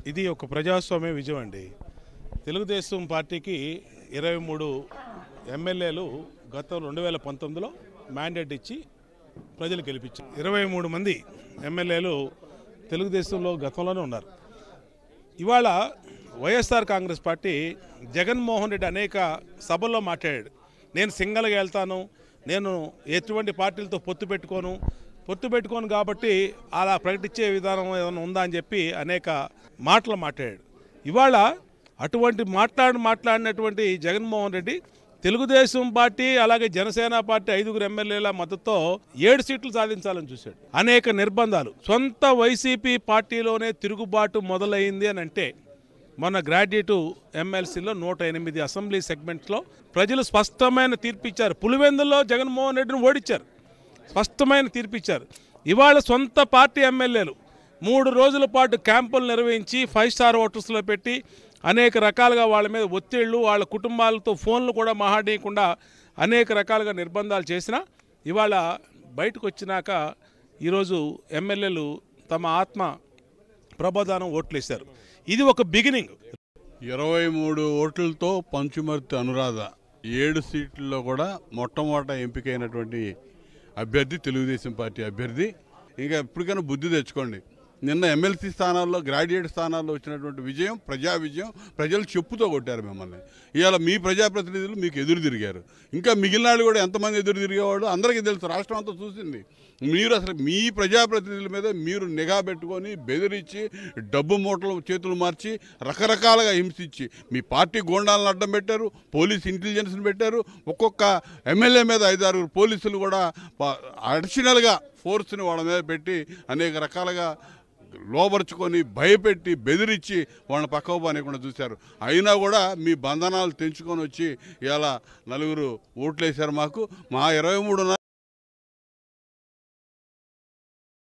ఇది ఒక ప్రజాస్వామ్య విజయం అండి తెలుగుదేశం పార్టీకి ఇరవై మూడు ఎమ్మెల్యేలు గతం రెండు వేల పంతొమ్మిదిలో మ్యాండేట్ ఇచ్చి ప్రజలు గెలిపించారు ఇరవై మూడు మంది ఎమ్మెల్యేలు తెలుగుదేశంలో గతంలోనే ఉన్నారు ఇవాళ వైఎస్ఆర్ కాంగ్రెస్ పార్టీ జగన్మోహన్ రెడ్డి అనేక సభల్లో మాట్లాడాడు నేను సింగల్గా వెళ్తాను నేను ఎటువంటి పార్టీలతో పొత్తు పెట్టుకోను పొత్తు పెట్టుకోను కాబట్టి అలా ప్రకటించే విధానం ఏదైనా ఉందా అని చెప్పి అనేక మాటలు మాట్లాడాడు ఇవాళ అటువంటి మాట్లాడి మాట్లాడినటువంటి జగన్మోహన్ రెడ్డి తెలుగుదేశం పార్టీ అలాగే జనసేన పార్టీ ఐదుగురు ఎమ్మెల్యేల మద్దతుతో ఏడు సీట్లు సాధించాలని చూశాడు అనేక నిర్బంధాలు సొంత వైసీపీ పార్టీలోనే తిరుగుబాటు మొదలైంది అని అంటే మొన్న గ్రాడ్యుయేట్ ఎమ్మెల్సీలో నూట ఎనిమిది అసెంబ్లీ సెగ్మెంట్స్లో ప్రజలు స్పష్టమైన తీర్పు ఇచ్చారు పులివెందుల్లో జగన్మోహన్ రెడ్డిని ఓడించారు స్పష్టమైన తీర్పు ఇచ్చారు ఇవాళ సొంత పార్టీ ఎమ్మెల్యేలు మూడు రోజుల పాటు క్యాంపులు నిర్వహించి ఫైవ్ స్టార్ హోటల్స్లో పెట్టి అనేక రకాలుగా వాళ్ళ మీద ఒత్తిళ్లు వాళ్ళ కుటుంబాలతో ఫోన్లు కూడా మాట్లాడకుండా అనేక రకాలుగా నిర్బంధాలు చేసినా ఇవాళ బయటకు వచ్చినాక ఈరోజు ఎమ్మెల్యేలు తమ ఆత్మ ప్రబోధానం ఓట్లేశారు ఇది ఒక బిగినింగ్ ఇరవై మూడు ఓట్లతో పంచుమర్తి అనురాధ ఏడు సీట్లలో కూడా మొట్టమొదట ఎంపికైనటువంటి అభ్యర్థి తెలుగుదేశం పార్టీ అభ్యర్థి ఇంకా ఎప్పటికైనా బుద్ధి తెచ్చుకోండి నిన్న ఎమ్మెల్సీ స్థానాల్లో గ్రాడ్యుయేట్ స్థానాల్లో వచ్చినటువంటి విజయం ప్రజా విజయం ప్రజలు చెప్పుతో కొట్టారు మిమ్మల్ని ఇవాళ మీ ప్రజాప్రతినిధులు మీకు ఎదురు తిరిగారు ఇంకా మిగిలిన వాళ్ళు కూడా ఎంతమంది ఎదురు తిరిగేవాళ్ళు అందరికీ తెలుసు రాష్ట్రం అంతా చూసింది మీరు అసలు మీ ప్రజాప్రతినిధుల మీద మీరు నిఘా పెట్టుకొని బెదిరించి డబ్బు మూటలు చేతులు మార్చి రకరకాలుగా హింసించి మీ పార్టీ గోండాలను అడ్డం పెట్టారు పోలీస్ ఇంటెలిజెన్స్ని పెట్టారు ఒక్కొక్క ఎమ్మెల్యే మీద ఐదారు పోలీసులు కూడా అడిషనల్గా ఫోర్స్ని వాళ్ళ మీద పెట్టి అనేక రకాలుగా లోపరుచుకొని భయపెట్టి బెదిరించి వాళ్ళని పక్కకు పోనీయకుండా చూశారు అయినా కూడా మీ బంధనాలు తెంచుకొని వచ్చి ఇలా నలుగురు ఓట్లేశారు మాకు మా ఇరవై మూడు